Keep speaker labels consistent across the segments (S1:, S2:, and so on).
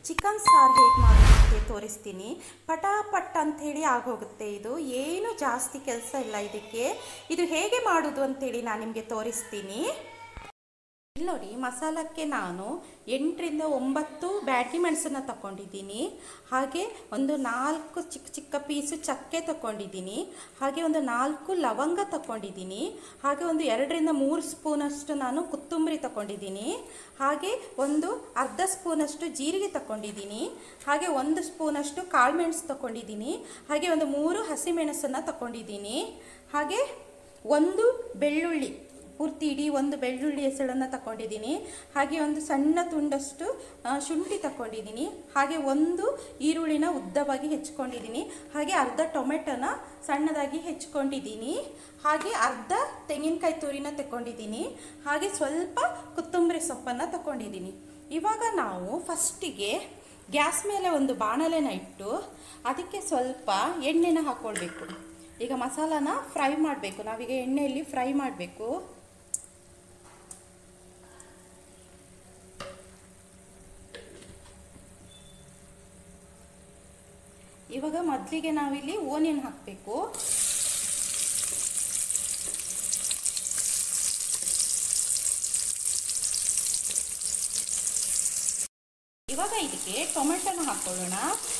S1: chicken ಸಾರು ಹೇಗೆ ಮಾಡೋದಕ್ಕೆ ತೋರಿಸ್ತೀನಿ ಪಟಾಪಟ್ ಅಂಥೇಳಿ ಆಗೋಗುತ್ತೆ ಇದು ಏನು ಜಾಸ್ತಿ ಕೆಲಸ ಇಲ್ಲ ಇದಕ್ಕೆ ಇದು ಹೇಗೆ ಮಾಡೋದು ಅಂತೇಳಿ ನಾನು ನಿಮಗೆ ತೋರಿಸ್ತೀನಿ ಇಲ್ಲಿ ನೋಡಿ ಮಸಾಲಕ್ಕೆ ನಾನು ಎಂಟರಿಂದ ಒಂಬತ್ತು ಬ್ಯಾಟಿ ಮೆಣಸನ್ನು ತಗೊಂಡಿದ್ದೀನಿ ಹಾಗೆ ಒಂದು ನಾಲ್ಕು ಚಿಕ್ಕ ಚಿಕ್ಕ ಪೀಸು ಚಕ್ಕೆ ತಗೊಂಡಿದ್ದೀನಿ ಹಾಗೆ ಒಂದು ನಾಲ್ಕು ಲವಂಗ ತಗೊಂಡಿದ್ದೀನಿ ಹಾಗೆ ಒಂದು ಎರಡರಿಂದ ಮೂರು ಸ್ಪೂನಷ್ಟು ನಾನು ಕೊತ್ತಂಬರಿ ತಗೊಂಡಿದ್ದೀನಿ ಹಾಗೆ ಒಂದು ಅರ್ಧ ಸ್ಪೂನಷ್ಟು ಜೀರಿಗೆ ತಗೊಂಡಿದ್ದೀನಿ ಹಾಗೆ ಒಂದು ಸ್ಪೂನಷ್ಟು ಕಾಳುಮೆಣಸು ತಗೊಂಡಿದ್ದೀನಿ ಹಾಗೆ ಒಂದು ಮೂರು ಹಸಿಮೆಣಸನ್ನು ತಗೊಂಡಿದ್ದೀನಿ ಹಾಗೆ ಒಂದು ಬೆಳ್ಳುಳ್ಳಿ ಪೂರ್ತಿ ಇಡೀ ಒಂದು ಬೆಳ್ಳುಳ್ಳಿ ಹೆಸಳನ್ನು ತಗೊಂಡಿದ್ದೀನಿ ಹಾಗೆ ಒಂದು ಸಣ್ಣ ತುಂಡಷ್ಟು ಆ, ಶುಂಠಿ ತಗೊಂಡಿದ್ದೀನಿ ಹಾಗೆ ಒಂದು ಈರುಳ್ಳಿನ ಉದ್ದವಾಗಿ ಹೆಚ್ಕೊಂಡಿದ್ದೀನಿ ಹಾಗೆ ಅರ್ಧ ಟೊಮೆಟೊನ ಸಣ್ಣದಾಗಿ ಹೆಚ್ಕೊಂಡಿದ್ದೀನಿ ಹಾಗೆ ಅರ್ಧ ತೆಂಗಿನಕಾಯಿ ತುರಿನ ತಗೊಂಡಿದ್ದೀನಿ ಹಾಗೆ ಸ್ವಲ್ಪ ಕೊತ್ತಂಬರಿ ಸೊಪ್ಪನ್ನು ತಗೊಂಡಿದ್ದೀನಿ ಇವಾಗ ನಾವು ಫಸ್ಟಿಗೆ ಗ್ಯಾಸ್ ಮೇಲೆ ಒಂದು ಬಾಣಲೆನ ಇಟ್ಟು ಅದಕ್ಕೆ ಸ್ವಲ್ಪ ಎಣ್ಣೆನ ಹಾಕ್ಕೊಳ್ಬೇಕು ಈಗ ಮಸಾಲಾನ ಫ್ರೈ ಮಾಡಬೇಕು ನಾವೀಗ ಎಣ್ಣೆಯಲ್ಲಿ ಫ್ರೈ ಮಾಡಬೇಕು ಇವಾಗ ಮೊದಲಿಗೆ ನಾವಿಲ್ಲಿ ಓನಿಯನ್ ಹಾಕಬೇಕು ಇವಾಗ ಇದಕ್ಕೆ ಟೊಮೆಟೊನ ಹಾಕೊಳ್ಳೋಣ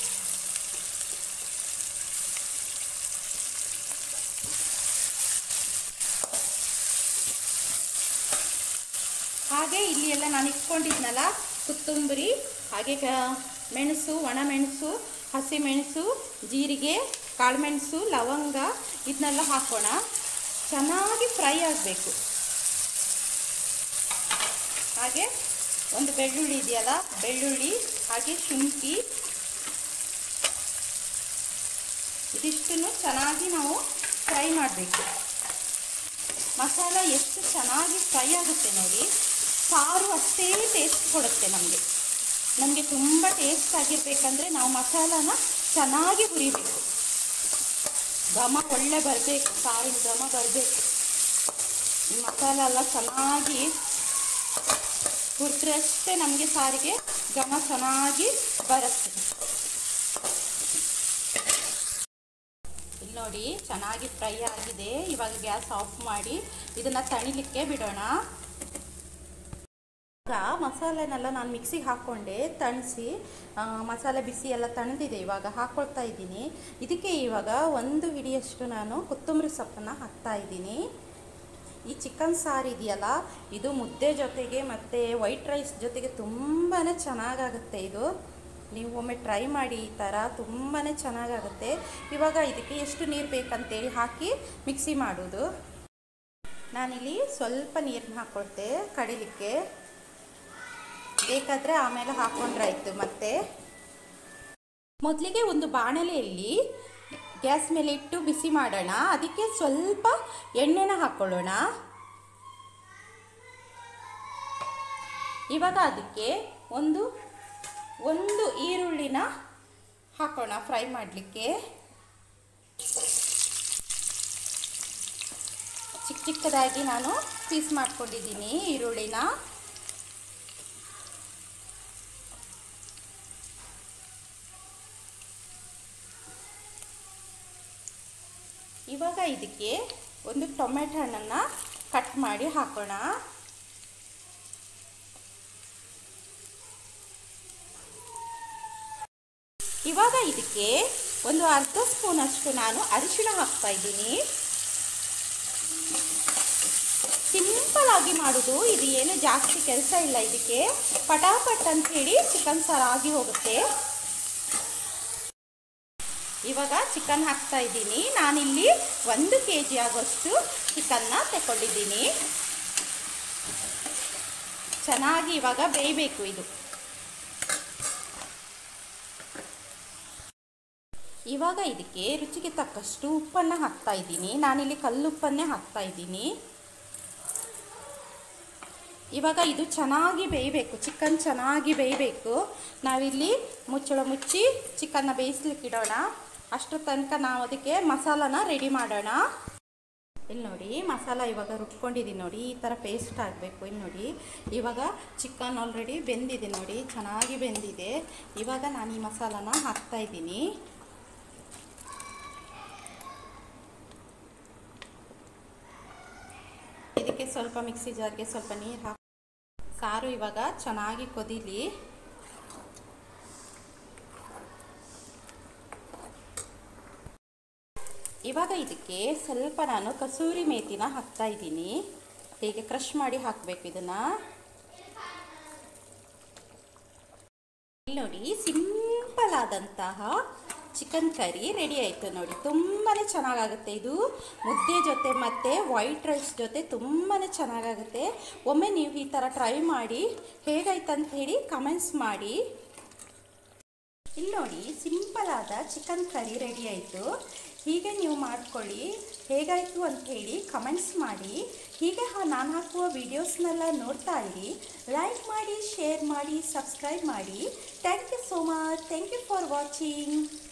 S1: ಹಾಗೆ ಇಲ್ಲಿ ಎಲ್ಲ ನಾನು ಇಟ್ಕೊಂಡಿದ್ನಲ್ಲ ಕೊತ್ತಂಬರಿ ಹಾಗೆ ಕ ಮೆಣಸು ಒಣಮೆಣಸು ಹಸಿಮೆಣಸು ಜೀರಿಗೆ ಕಾಳುಮೆಣಸು ಲವಂಗ ಇದನ್ನೆಲ್ಲ ಹಾಕೋಣ ಚೆನ್ನಾಗಿ ಫ್ರೈ ಆಗಬೇಕು ಹಾಗೆ ಒಂದು ಬೆಳ್ಳುಳ್ಳಿ ಇದೆಯಲ್ಲ ಬೆಳ್ಳುಳ್ಳಿ ಹಾಗೆ ಶುಂಠಿ ಇದಿಷ್ಟನ್ನು ಚೆನ್ನಾಗಿ ನಾವು ಫ್ರೈ ಮಾಡಬೇಕು ಮಸಾಲ ಎಷ್ಟು ಚೆನ್ನಾಗಿ ಫ್ರೈ ಆಗುತ್ತೆ ನೋಡಿ ಸಾರು ಅಷ್ಟೇ ಟೇಸ್ಟ್ ಕೊಡುತ್ತೆ ನಮಗೆ ನಮಗೆ ತುಂಬ ಟೇಸ್ಟ್ ಆಗಿರ್ಬೇಕಂದ್ರೆ ನಾವು ಮಸಾಲಾನ ಚೆನ್ನಾಗಿ ಹುರಿಬೇಕು ಘಮ ಒಳ್ಳೆ ಬರಬೇಕು ಸಾರಿನ ಘಮ ಬರಬೇಕು ಈ ಮಸಾಲ ಎಲ್ಲ ಚೆನ್ನಾಗಿ ಹುರಿದ್ರೆ ಅಷ್ಟೇ ನಮಗೆ ಸಾರಿಗೆ ಘಮ ಚೆನ್ನಾಗಿ ಬರುತ್ತೆ ಇಲ್ಲಿ ನೋಡಿ ಚೆನ್ನಾಗಿ ಫ್ರೈ ಆಗಿದೆ ಇವಾಗ ಗ್ಯಾಸ್ ಆಫ್ ಮಾಡಿ ಇದನ್ನು ತಣಿಲಿಕ್ಕೆ ಬಿಡೋಣ ಈಗ ಮಸಾಲೆನೆಲ್ಲ ನಾನು ಮಿಕ್ಸಿಗೆ ಹಾಕ್ಕೊಂಡೆ ತಣಿಸಿ ಮಸಾಲೆ ಬಿಸಿ ಎಲ್ಲ ತಣದಿದೆ ಇವಾಗ ಹಾಕ್ಕೊಳ್ತಾ ಇದ್ದೀನಿ ಇದಕ್ಕೆ ಇವಾಗ ಒಂದು ಹಿಡಿಯಷ್ಟು ನಾನು ಕೊತ್ತಂಬರಿ ಸೊಪ್ಪನ್ನು ಹಾಕ್ತಾ ಇದ್ದೀನಿ ಈ ಚಿಕನ್ ಸಾರು ಇದೆಯಲ್ಲ ಇದು ಮುದ್ದೆ ಜೊತೆಗೆ ಮತ್ತು ವೈಟ್ ರೈಸ್ ಜೊತೆಗೆ ತುಂಬಾ ಚೆನ್ನಾಗಾಗುತ್ತೆ ಇದು ನೀವು ಒಮ್ಮೆ ಟ್ರೈ ಮಾಡಿ ಈ ಥರ ತುಂಬಾ ಚೆನ್ನಾಗಾಗುತ್ತೆ ಇವಾಗ ಇದಕ್ಕೆ ಎಷ್ಟು ನೀರು ಬೇಕಂತೇಳಿ ಹಾಕಿ ಮಿಕ್ಸಿ ಮಾಡೋದು ನಾನಿಲ್ಲಿ ಸ್ವಲ್ಪ ನೀರನ್ನ ಹಾಕ್ಕೊಳ್ತೆ ಕಡಿಲಿಕ್ಕೆ ಬೇಕಾದರೆ ಆಮೇಲೆ ಹಾಕ್ಕೊಂಡ್ರಾಯ್ತು ಮತ್ತೆ ಮೊದಲಿಗೆ ಒಂದು ಬಾಣಲೆಯಲ್ಲಿ ಗ್ಯಾಸ್ ಮೇಲೆ ಇಟ್ಟು ಬಿಸಿ ಮಾಡೋಣ ಅದಕ್ಕೆ ಸ್ವಲ್ಪ ಎಣ್ಣೆನ ಹಾಕ್ಕೊಳ್ಳೋಣ ಇವಾಗ ಅದಕ್ಕೆ ಒಂದು ಒಂದು ಈರುಳ್ಳಿನ ಹಾಕೋಣ ಫ್ರೈ ಮಾಡಲಿಕ್ಕೆ ಚಿಕ್ಕ ಚಿಕ್ಕದಾಗಿ ನಾನು ಪೀಸ್ ಮಾಡ್ಕೊಂಡಿದ್ದೀನಿ ಈರುಳ್ಳಿನ ಇವಾಗ ಇದಕ್ಕೆ ಒಂದು ಟೊಮೆಟೊ ಹಣ್ಣನ್ನು ಕಟ್ ಮಾಡಿ ಹಾಕೋಣ ಇವಾಗ ಇದಕ್ಕೆ ಒಂದು ಅರ್ಧ ಸ್ಪೂನಷ್ಟು ನಾನು ಅರಿಶಿಣ ಹಾಕ್ತಾ ಇದ್ದೀನಿ ಸಿಂಪಲ್ ಆಗಿ ಮಾಡೋದು ಇದು ಏನು ಜಾಸ್ತಿ ಕೆಲಸ ಇಲ್ಲ ಇದಕ್ಕೆ ಪಟಾಪಟ್ ಅಂತ ಹೇಳಿ ಚಿಕನ್ ಸಾರು ಆಗಿ ಹೋಗುತ್ತೆ ಇವಾಗ ಚಿಕನ್ ಹಾಕ್ತಾ ಇದ್ದೀನಿ ನಾನಿಲ್ಲಿ ಒಂದು ಕೆ ಜಿ ಆಗೋಷ್ಟು ಚಿಕನ್ನ ತಗೊಂಡಿದ್ದೀನಿ ಚೆನ್ನಾಗಿ ಇವಾಗ ಬೇಯಬೇಕು ಇದು ಇವಾಗ ಇದಕ್ಕೆ ರುಚಿಗೆ ತಕ್ಕಷ್ಟು ಉಪ್ಪನ್ನು ಹಾಕ್ತಾ ಇದ್ದೀನಿ ನಾನಿಲ್ಲಿ ಕಲ್ಲುಪ್ಪನ್ನೇ ಹಾಕ್ತಾ ಇದ್ದೀನಿ ಇವಾಗ ಇದು ಚೆನ್ನಾಗಿ ಬೇಯಬೇಕು ಚಿಕನ್ ಚೆನ್ನಾಗಿ ಬೇಯಬೇಕು ನಾವಿಲ್ಲಿ ಮುಚ್ಚಳ ಮುಚ್ಚಿ ಚಿಕನ್ನ ಬೇಯಿಸ್ಲಿಕ್ಕೆ ಇಡೋಣ ಅಷ್ಟರ ತನಕ ನಾವು ಅದಕ್ಕೆ ಮಸಾಲಾನ ರೆಡಿ ಮಾಡೋಣ ಇಲ್ಲಿ ನೋಡಿ ಮಸಾಲ ಇವಾಗ ರುಬ್ಕೊಂಡಿದ್ದೀನಿ ನೋಡಿ ಈ ಥರ ಪೇಸ್ಟ್ ಆಗಬೇಕು ಇಲ್ಲಿ ನೋಡಿ ಇವಾಗ ಚಿಕನ್ ಆಲ್ರೆಡಿ ಬೆಂದಿದೆ ನೋಡಿ ಚೆನ್ನಾಗಿ ಬೆಂದಿದೆ ಇವಾಗ ನಾನು ಈ ಮಸಾಲಾನ ಹಾಕ್ತಾ ಇದ್ದೀನಿ ಇದಕ್ಕೆ ಸ್ವಲ್ಪ ಮಿಕ್ಸಿ ಜಾರ್ಗೆ ಸ್ವಲ್ಪ ನೀರು ಹಾಕಿ ಸಾರು ಇವಾಗ ಚೆನ್ನಾಗಿ ಕೊದಿಲಿ ಇವಾಗ ಇದಕ್ಕೆ ಸ್ವಲ್ಪ ನಾನು ಕಸೂರಿ ಮೇಥಿನ ಹಾಕ್ತಾ ಇದ್ದೀನಿ ಹೀಗೆ ಕ್ರಷ್ ಮಾಡಿ ಹಾಕಬೇಕು ಇದನ್ನು ಇಲ್ಲಿ ನೋಡಿ ಸಿಂಪಲ್ ಆದಂತಹ ಚಿಕನ್ ಕರಿ ರೆಡಿ ಆಯಿತು ನೋಡಿ ತುಂಬಾ ಚೆನ್ನಾಗಾಗುತ್ತೆ ಇದು ಮುದ್ದೆ ಜೊತೆ ಮತ್ತು ವೈಟ್ ರೈಸ್ ಜೊತೆ ತುಂಬಾ ಚೆನ್ನಾಗಾಗುತ್ತೆ ಒಮ್ಮೆ ನೀವು ಈ ಥರ ಟ್ರೈ ಮಾಡಿ ಹೇಗಾಯ್ತು ಅಂತ ಹೇಳಿ ಕಮೆಂಟ್ಸ್ ಮಾಡಿ ಇಲ್ಲಿ ನೋಡಿ ಸಿಂಪಲ್ ಆದ ಚಿಕನ್ ಕರಿ ರೆಡಿ ಆಯಿತು ಹೀಗೆ ನೀವು ಮಾಡ್ಕೊಳ್ಳಿ ಹೇಗಾಯಿತು ಅಂತ ಹೇಳಿ ಕಮೆಂಟ್ಸ್ ಮಾಡಿ ಹೀಗೆ ನಾನು ಹಾಕುವ ವೀಡಿಯೋಸ್ನೆಲ್ಲ ನೋಡ್ತಾ ಇರಿ ಲೈಕ್ ಮಾಡಿ ಶೇರ್ ಮಾಡಿ ಸಬ್ಸ್ಕ್ರೈಬ್ ಮಾಡಿ thank you so much thank you for watching